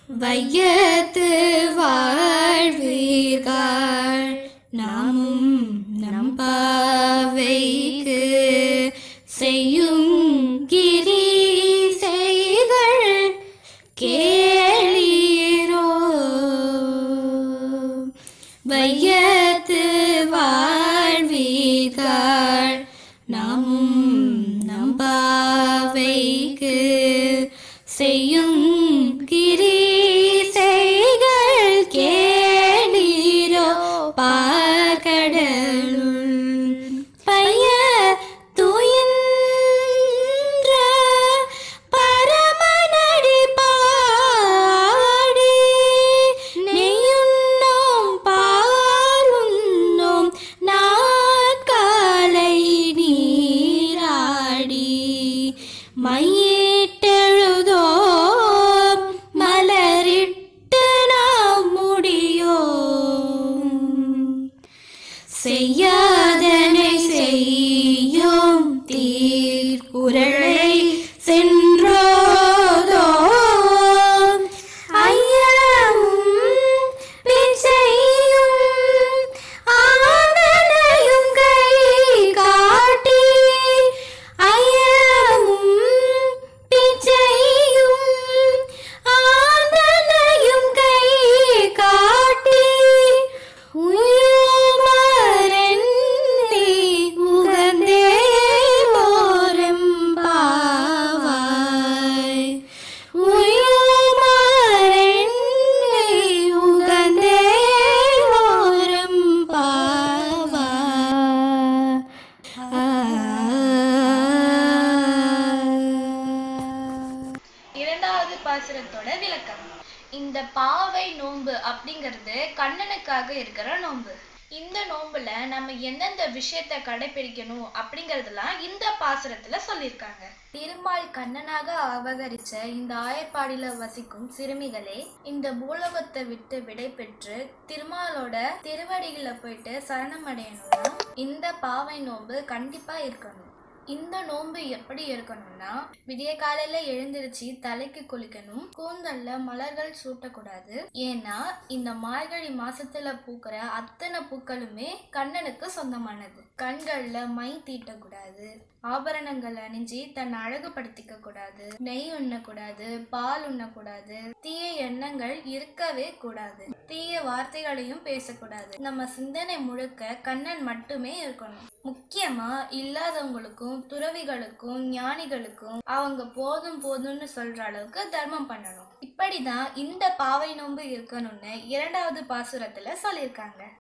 வையத்து வாழ்வீர்கள் நாமும் நம்பாவைக்கு செய்யும் கிரி செய்கள் கேளீரோ வையத்து வாழ்வீர்கள் நாமும் நம்பாவைக்கு செய்யும் கிரீசைகள் கேளீரோ பாகடலுள் பைய துயின்ற பரமனடி பாடி நெய்யுண்ணோம் பாலுண்ணோம் நாட்காலை நீராடி மையிட்டெழுதோ மலரிட்டு நாம் முடியோம் செய்யாதனை செய்யும் தீர்க்குறளை சென்றோதோ ஐயமும் பிச்சையும் ஆனனையும் கை காட்டி ஐயமும் பிச்சையும் ஆனனையும் கை காட்டி உயுமரென்னி உகந்தே போரெம்பாவாய் உயுமரென்னி உகந்தே போரெம்பாவாய் இரண்டாவது பாசுரத்தோட விளக்கம் இந்த பாவை நோன்பு அப்படிங்கிறது கண்ணனுக்காக இருக்கிற நோன்பு இந்த நோன்புல நம்ம எந்தெந்த விஷயத்த கடைபிடிக்கணும் அப்படிங்கறதெல்லாம் இந்த பாசுரத்துல சொல்லியிருக்காங்க திருமால் கண்ணனாக அபகரிச்ச இந்த ஆயப்பாடியில வசிக்கும் சிறுமிகளே இந்த பூலோகத்தை விட்டு விடை பெற்று திருமாலோட திருவடிகளை போயிட்டு சரணம் அடையணும்னா இந்த பாவை நோன்பு கண்டிப்பா இருக்கணும் இந்த நோன்பு எப்படி இருக்கணும்னா விடிய காலையில எழுந்திருச்சு தலைக்கு குளிக்கணும் கூந்தல்ல மலர்கள் சூட்டக்கூடாது ஏன்னா இந்த மார்கழி மாசத்துல பூக்கிற அத்தனை பூக்களுமே கண்ணனுக்கு சொந்தமானது கண்கள்ல மை தீட்டக்கூடாது ஆபரணங்கள் அணிஞ்சு தன்னை அழகுபடுத்திக்க கூடாது நெய் உண்ணக்கூடாது பால் உண்ணக்கூடாது தீய எண்ணங்கள் இருக்கவே கூடாது தீய வார்த்தைகளையும் பேசக்கூடாது நம்ம சிந்தனை முழுக்க கண்ணன் மட்டுமே இருக்கணும் முக்கியமா இல்லாதவங்களுக்கும் துறவிகளுக்கும் ஞானிகளுக்கும் அவங்க போதும் போதும்னு சொல்ற அளவுக்கு தர்மம் பண்ணணும் இப்படிதான் இந்த பாவை நோன்பு இருக்கணும்னு இரண்டாவது பாசுரத்துல சொல்லியிருக்காங்க